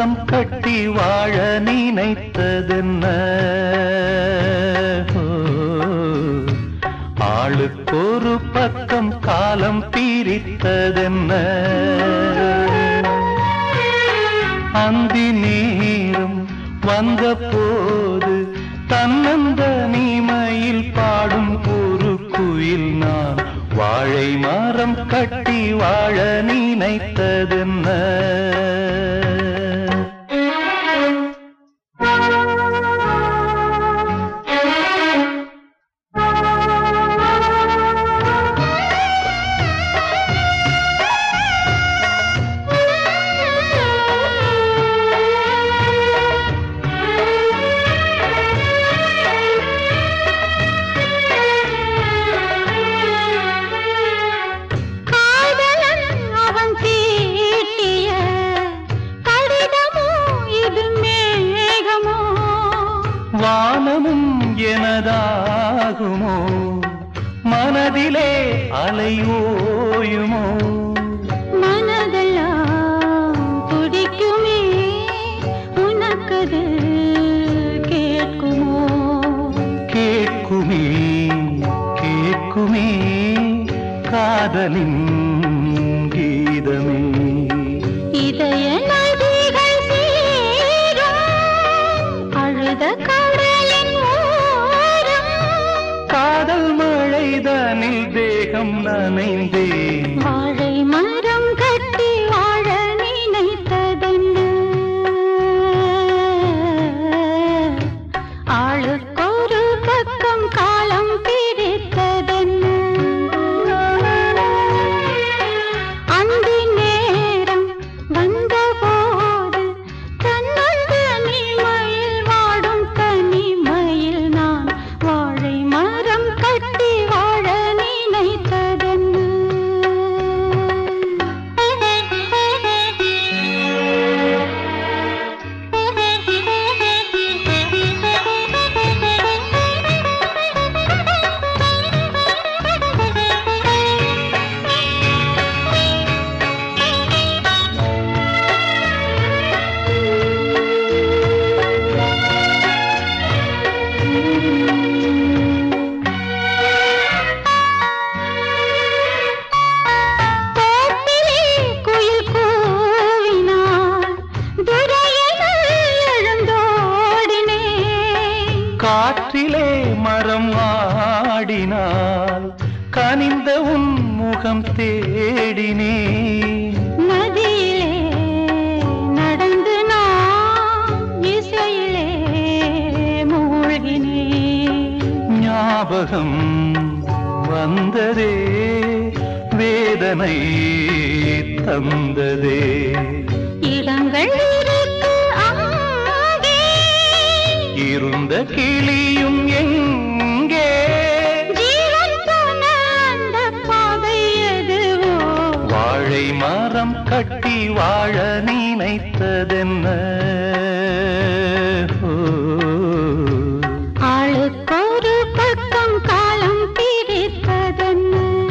மரம் கட்டி வாழ நினைத்ததென்ன ஓ, ஆளுக்கொரு பக்கம் காலம் பிரித்ததென்ன அந்தி நேரம் வந்த போது தன்னந்த நீமையில் பாடும் ஒரு குயில் நான் வாழை மரம் கட்டி வாழ நினைத்ததென்ன காதலன் அவன் தீட்டிய கடிதமோ இது மேகமோ வானமும் எனதாகுமோ மனதிலே அலையோயுமோ மனதெல்லாம் துடிக்குமே உனக்கது கேட்குமோ கேட்குமே கேட்குமே காதலின் கீதமே இதய நதிகள் சேரும் அழுத கடலின் ஓரம் காதல் மழைதனில் தேகம் நனைந்தேன் வாழை மரம் கட்டி வாழ நினைத்ததென்ன ஆளுக்கொரு பக்கம் காலம் பிரித்ததென்ன அந்தி நேரம் வந்தபோது தன்னுள் தனிமையில் வாடும் தனிமையில் நான் வாழை மரம் கட்டி வாழ தோப்பிலே குயில் கூவினாள் துரையென எழுந்தோடினேன் காற்றிலே மரம் ஆடினால் கனிந்த உன் முகம் தேடினே நதியிலே நடந்து நான் இசையிலே மூழ்கினேன் ஞாபகம் வந்ததே வேதனை தந்ததே இடங்கள் இருக்கு அங்கே இருந்த கிளியும் எங்கே ஜீவன் போன அந்த பாதை எதுவோ வாழை மரம் கட்டி வாழ நினைத்ததென்ன ஓ, ஆளுக்கொரு பக்கம் காலம் பிரித்ததென்ன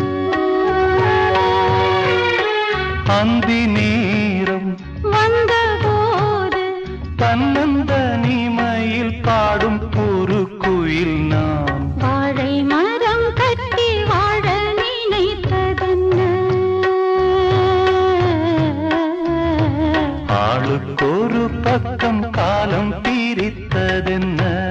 அந்தி நேரம் வந்தபோது தன்னந்த நீமையில் பாடும் ஒரு குயில் நான் வாழை மரம் கட்டி வாழ நினைத்ததென்ன ஆளுக்கொரு பக்கம் காலம் பிரித்ததென்ன